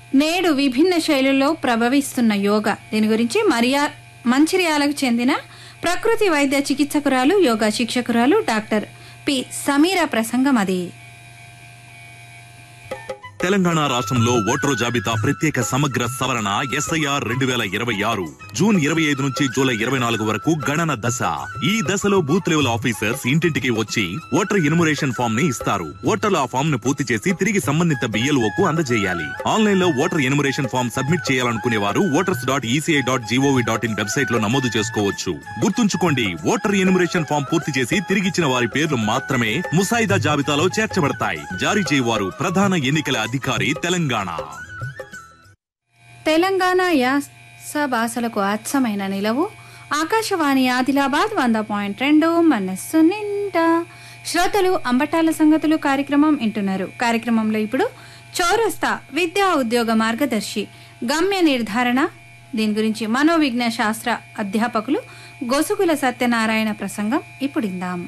నేడు విభిన్న శైలుల్లో ప్రభవిస్తున్న యోగా దీని గురించి మరియా మంచిర్యాలకు చెందిన ప్రకృతి వైద్య చికిత్సకురాలు యోగా శిక్షకురాలు డాక్టర్ పి సమీర ప్రసంగం అది తెలంగాణ రాష్ట్రంలో ఓటరు జాబితా ప్రత్యేక సమగ్ర సవరణ ఎస్ఐఆర్ రెండు వేల ఇరవై ఆరు జూన్ ఇరవై ఐదు నుంచి జూలై ఇరవై నాలుగు వరకు గణన దశ ఈ దశలో బూత్ లెవెల్ ఆఫీసర్స్ ఇంటింటికి వచ్చి ఓటర్ ఎన్యుమరేషన్ ఫామ్ ని ఇస్తారు ఓటర్లు ఆ ఫామ్ ను పూర్తి చేసి తిరిగి సంబంధిత BLO కు అందజేయాలి ఆన్లైన్ లో ఓటర్ ఎన్యుమరేషన్ ఫామ్ సబ్మిట్ చేయాలనుకునే వారు voters dot ECI dot GOV dot in website లో నమోదు చేసుకోవచ్చు గుర్తుంచుకోండి ఓటర్ ఎన్యుమరేషన్ ఫామ్ పూర్తి చేసి తిరిగిచ్చిన వారి పేర్లు మాత్రమే ముసాయిదా జాబితాలో చేర్చబడతాయి జారీ చేయవారు ప్రధాన ఎన్నికల అధికారి తెలంగాణ తెలంగాణ యాస భాషలకు అచ్చమైన నిలవు ఆకాశవాణి ఆదిలాబాద్ వంద పాయింట్ రెండు మనస్సు నిండా శ్రోతలు అంబటాల సంగతులు కార్యక్రమం వింటున్నారు కార్యక్రమంలో ఇప్పుడు చౌరస్తా విద్యా ఉద్యోగ మార్గదర్శి గమ్య నిర్ధారణ దీని గురించి మనోవిజ్ఞ శాస్త్ర అధ్యాపకులు గొసుగుల సత్యనారాయణ ప్రసంగం ఇప్పుడు ఇందాం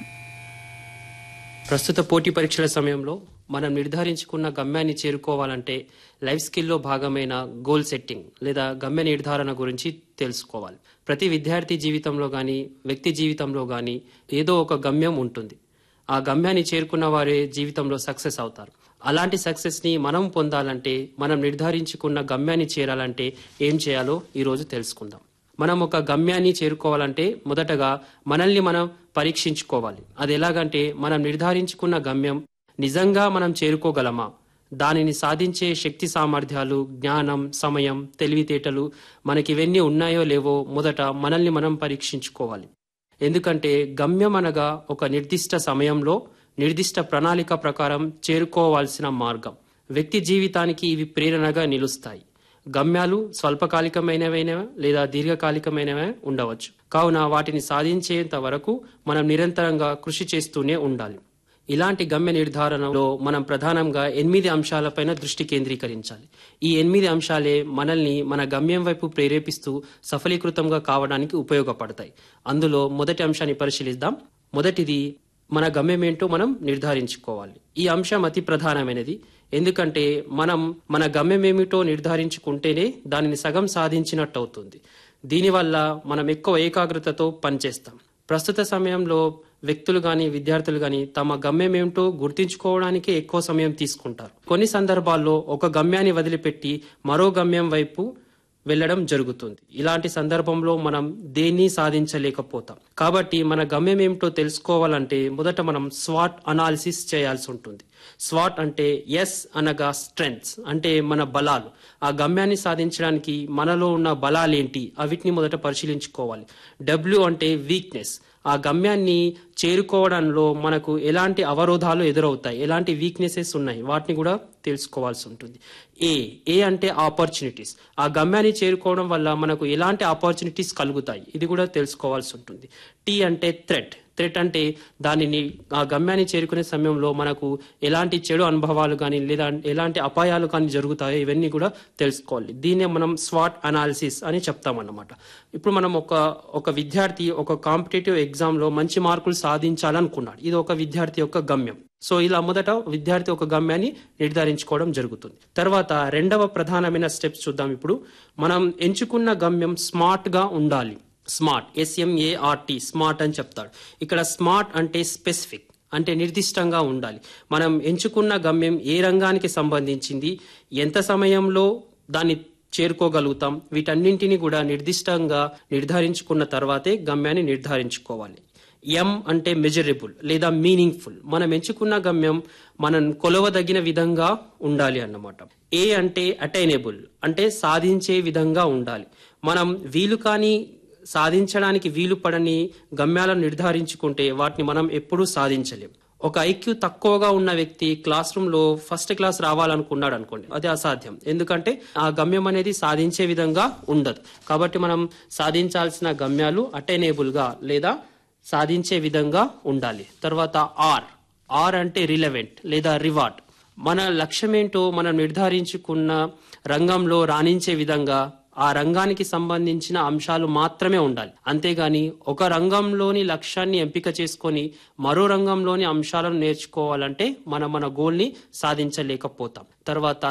ప్రస్తుత పోటీ పరీక్షల సమయంలో మనం నిర్ధారించుకున్న గమ్యాన్ని చేరుకోవాలంటే లైఫ్ స్కిల్లో భాగమైన గోల్ సెట్టింగ్ లేదా గమ్య నిర్ధారణ గురించి తెలుసుకోవాలి ప్రతి విద్యార్థి జీవితంలో కానీ వ్యక్తి జీవితంలో కానీ ఏదో ఒక గమ్యం ఉంటుంది ఆ గమ్యాన్ని చేరుకున్న వారే జీవితంలో సక్సెస్ అవుతారు అలాంటి సక్సెస్ని మనం పొందాలంటే మనం నిర్ధారించుకున్న గమ్యాన్ని చేరాలంటే ఏం చేయాలో ఈరోజు తెలుసుకుందాం మనం ఒక గమ్యాన్ని చేరుకోవాలంటే మొదటగా మనల్ని మనం పరీక్షించుకోవాలి అది ఎలాగంటే మనం నిర్ధారించుకున్న గమ్యం నిజంగా మనం చేరుకోగలమా దానిని సాధించే శక్తి సామర్థ్యాలు జ్ఞానం సమయం తెలివితేటలు మనకి ఇవన్నీ ఉన్నాయో లేవో మొదట మనల్ని మనం పరీక్షించుకోవాలి ఎందుకంటే గమ్యం అనగా ఒక నిర్దిష్ట సమయంలో నిర్దిష్ట ప్రణాళిక ప్రకారం చేరుకోవాల్సిన మార్గం వ్యక్తి జీవితానికి ఇవి ప్రేరణగా నిలుస్తాయి గమ్యాలు స్వల్పకాలికమైనవైన లేదా దీర్ఘకాలికమైనవే ఉండవచ్చు కావున వాటిని సాధించేంత వరకు మనం నిరంతరంగా కృషి చేస్తూనే ఉండాలి ఇలాంటి గమ్య నిర్ధారణలో మనం ప్రధానంగా ఎనిమిది అంశాలపైన దృష్టి కేంద్రీకరించాలి ఈ ఎనిమిది అంశాలే మనల్ని మన గమ్యం వైపు ప్రేరేపిస్తూ సఫలీకృతంగా కావడానికి ఉపయోగపడతాయి అందులో మొదటి అంశాన్ని పరిశీలిద్దాం మొదటిది మన గమ్యం ఏంటో మనం నిర్ధారించుకోవాలి ఈ అంశం అతి ప్రధానమైనది ఎందుకంటే మనం మన గమ్యం ఏమిటో నిర్ధారించుకుంటేనే దానిని సగం సాధించినట్టు అవుతుంది దీనివల్ల మనం ఎక్కువ ఏకాగ్రతతో పనిచేస్తాం ప్రస్తుత సమయంలో వ్యక్తులు గాని విద్యార్థులు గాని తమ గమ్యం ఏమిటో గుర్తించుకోవడానికే ఎక్కువ సమయం తీసుకుంటారు కొన్ని సందర్భాల్లో ఒక గమ్యాన్ని వదిలిపెట్టి మరో గమ్యం వైపు వెళ్ళడం జరుగుతుంది ఇలాంటి సందర్భంలో మనం దేన్ని సాధించలేకపోతాం కాబట్టి మన గమ్యం ఏమిటో తెలుసుకోవాలంటే మొదట మనం స్వాట్ అనాలిసిస్ చేయాల్సి ఉంటుంది స్వాట్ అంటే ఎస్ అనగా స్ట్రెంగ్స్ అంటే మన బలాలు ఆ గమ్యాన్ని సాధించడానికి మనలో ఉన్న బలాలేంటి అవిటిని మొదట పరిశీలించుకోవాలి డబ్ల్యూ అంటే వీక్నెస్ ఆ గమ్యాన్ని చేరుకోవడంలో మనకు ఎలాంటి అవరోధాలు ఎదురవుతాయి ఎలాంటి వీక్నెసెస్ ఉన్నాయి వాటిని కూడా తెలుసుకోవాల్సి ఉంటుంది ఏ ఏ అంటే ఆపర్చునిటీస్ ఆ గమ్యాన్ని చేరుకోవడం వల్ల మనకు ఎలాంటి ఆపర్చునిటీస్ కలుగుతాయి ఇది కూడా తెలుసుకోవాల్సి ఉంటుంది టీ అంటే థ్రెట్ థ్రెట్ అంటే దానిని ఆ గమ్యాన్ని చేరుకునే సమయంలో మనకు ఎలాంటి చెడు అనుభవాలు కానీ లేదా ఎలాంటి అపాయాలు కానీ జరుగుతాయో ఇవన్నీ కూడా తెలుసుకోవాలి దీన్నే మనం స్వాట్ అనాలిసిస్ అని చెప్తామన్నమాట ఇప్పుడు మనం ఒక ఒక విద్యార్థి ఒక కాంపిటేటివ్ ఎగ్జామ్ లో మంచి మార్కులు సాధించాలనుకున్నాడు ఇది ఒక విద్యార్థి యొక్క గమ్యం సో ఇలా మొదట విద్యార్థి ఒక గమ్యాన్ని నిర్ధారించుకోవడం జరుగుతుంది తర్వాత రెండవ ప్రధానమైన స్టెప్స్ చూద్దాం ఇప్పుడు మనం ఎంచుకున్న గమ్యం స్మార్ట్ గా ఉండాలి స్మార్ట్ ఎస్ఎంఏఆర్టీ స్మార్ట్ అని చెప్తాడు ఇక్కడ స్మార్ట్ అంటే స్పెసిఫిక్ అంటే నిర్దిష్టంగా ఉండాలి మనం ఎంచుకున్న గమ్యం ఏ రంగానికి సంబంధించింది ఎంత సమయంలో దాన్ని చేరుకోగలుగుతాం వీటన్నింటినీ కూడా నిర్దిష్టంగా నిర్ధారించుకున్న తర్వాతే గమ్యాన్ని నిర్ధారించుకోవాలి ఎం అంటే మెజరబుల్ లేదా మీనింగ్ఫుల్ మనం ఎంచుకున్న గమ్యం మనం కొలవదగిన విధంగా ఉండాలి అన్నమాట ఏ అంటే అటైనబుల్ అంటే సాధించే విధంగా ఉండాలి మనం వీలు కాని సాధించడానికి వీలు పడని గమ్యాలను నిర్ధారించుకుంటే వాటిని మనం ఎప్పుడూ సాధించలేం ఒక ఐక్యూ తక్కువగా ఉన్న వ్యక్తి క్లాస్ రూమ్ లో ఫస్ట్ క్లాస్ రావాలనుకున్నాడు అనుకోండి అది అసాధ్యం ఎందుకంటే ఆ గమ్యం అనేది సాధించే విధంగా ఉండదు కాబట్టి మనం సాధించాల్సిన గమ్యాలు అటైనేబుల్ గా లేదా సాధించే విధంగా ఉండాలి తర్వాత ఆర్ ఆర్ అంటే రిలవెంట్ లేదా రివార్డ్ మన లక్ష్యం ఏంటో మనం నిర్ధారించుకున్న రంగంలో రాణించే విధంగా ఆ రంగానికి సంబంధించిన అంశాలు మాత్రమే ఉండాలి అంతేగాని ఒక రంగంలోని లక్ష్యాన్ని ఎంపిక చేసుకొని మరో రంగంలోని అంశాలను నేర్చుకోవాలంటే మనం మన గోల్ని సాధించలేకపోతాం తర్వాత